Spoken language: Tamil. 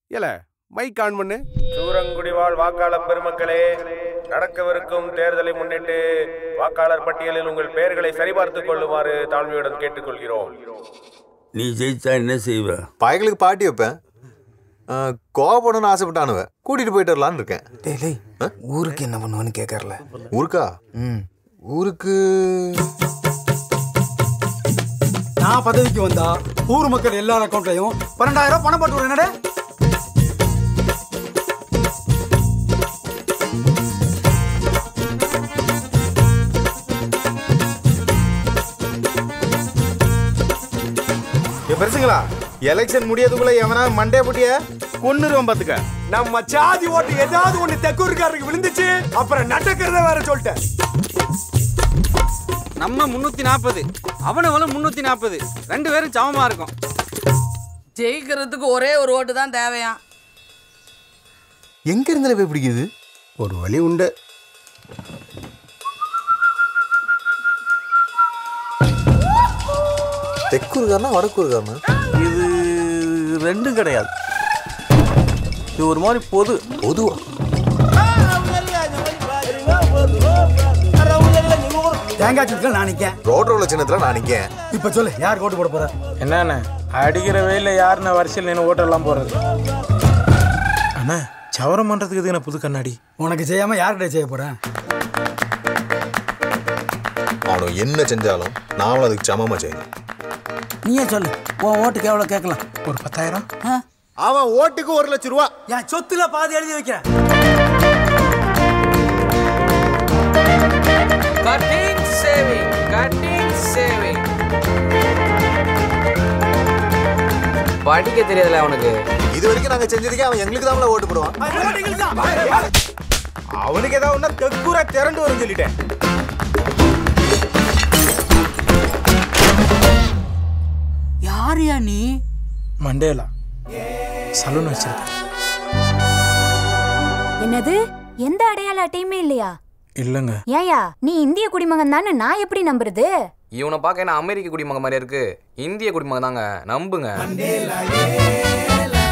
ஏல மைக் ஆன் பண்ணு சூரங்குடி வாழ் வாக்காளர் பெருமக்களே நடக்கவிருக்கும் தேர்தலை முன்னிட்டு வாக்காளர் பட்டியலில் உங்கள் பெயர்களை சரிபார்த்துக் கொள்ளுமாறு தாழ்மையுடன் கேட்டுக்கொள்கிறோம் நீ ஜெயிச்சா என்ன செய்வ பயங்களுக்கு பாட்டி வைப்பேன் ஆ, கோவப்படணும்னு ஆசைப்பட்டானுவ கூட்டிட்டு போயிட்டு வரலான்னு இருக்கேன் டேய் டேய் ஊருக்கு என்ன பண்ணுவேன்னு கேட்கறல ஊருக்கா ம் ஊருக்கு நான் பதவிக்கு வந்தா ஊர் மக்கள் எல்லார் அக்கௌண்ட்லயும் பன்னெண்டாயிரம் ரூபாய் பணம் போட்டு விடுறேன் என்னடே பெருசுங்களா எலெக்ஷன் முடியதுக்குள்ள எவனா மண்டே புட்டிய கொன்னுருவன் பாத்துக்க நம்ம சாதி ஓட்டு ஏதாவது ஒண்ணு தெக்கூருக்காரருக்கு விழுந்துச்சு அப்புறம் நடக்கிறத வேற சொல்லிட்டேன் நம்ம முன்னூத்தி நாற்பது அவனவளும் முன்னூத்தி நாற்பது ரெண்டு பேரும் சமமா இருக்கும் ஜெயிக்கிறதுக்கு ஒரே ஒரு ஓட்டு தான் தேவையா எங்க இருந்தால போய் பிடிக்குது ஒரு வழி உண்டு தெற்கு இருக்காருனா வடக்கு இருக்காருனா இது ரெண்டும் கிடையாது இது ஒரு மாதிரி பொது பொதுவா தேங்காய் சிப்ஸ்ல நான் நிக்கேன் ரோட் ரோல சின்னத்துல நான் நிக்கேன் இப்ப சொல்லு யார் ஓட்டு போட போற என்னண்ணே அடிக்கிற வெயில யாருண்ணே வரிசையில் நின்று ஓட்டெல்லாம் போறது அண்ணா சவரம் பண்றதுக்கு எதுக்கு புது கண்ணாடி உனக்கு செய்யாம யார்கிட்ட செய்ய போறேன் அவனும் என்ன செஞ்சாலும் நாமளும் அதுக்கு சமமா செய்யணும் நீயே சொல்லு உன் ஓட்டுக்கு எவ்வளோ கேட்கலாம் ஒரு பத்தாயிரம் அவன் ஓட்டுக்கு ஒரு லட்சம் ரூபா என் சொத்துல பாதி எழுதி வைக்கிறேன் கட்டிங் சேவிங் கட்டிங் சேவிங் படிக்க தெரியாதுல அவனுக்கு இது வரைக்கும் நாங்க செஞ்சதுக்கே அவன் எங்களுக்கு தான் ஓட்டு போடுவான் அவனுக்கு ஏதாவது ஒன்றா தெக்கூரா திரண்டு வரும் சொல்லிட்டேன் யாரியா நீ மண்டேலா சலூன் வச்சிருக்கேன் என்னது எந்த அடையாள அட்டையுமே இல்லையா இல்லைங்க ஏயா நீ இந்திய குடிமகன் தானே நான் எப்படி நம்புறது இவனை பார்க்க என்ன அமெரிக்க குடிமகன் மாதிரி இருக்கு இந்திய குடிமகன் தாங்க நம்புங்க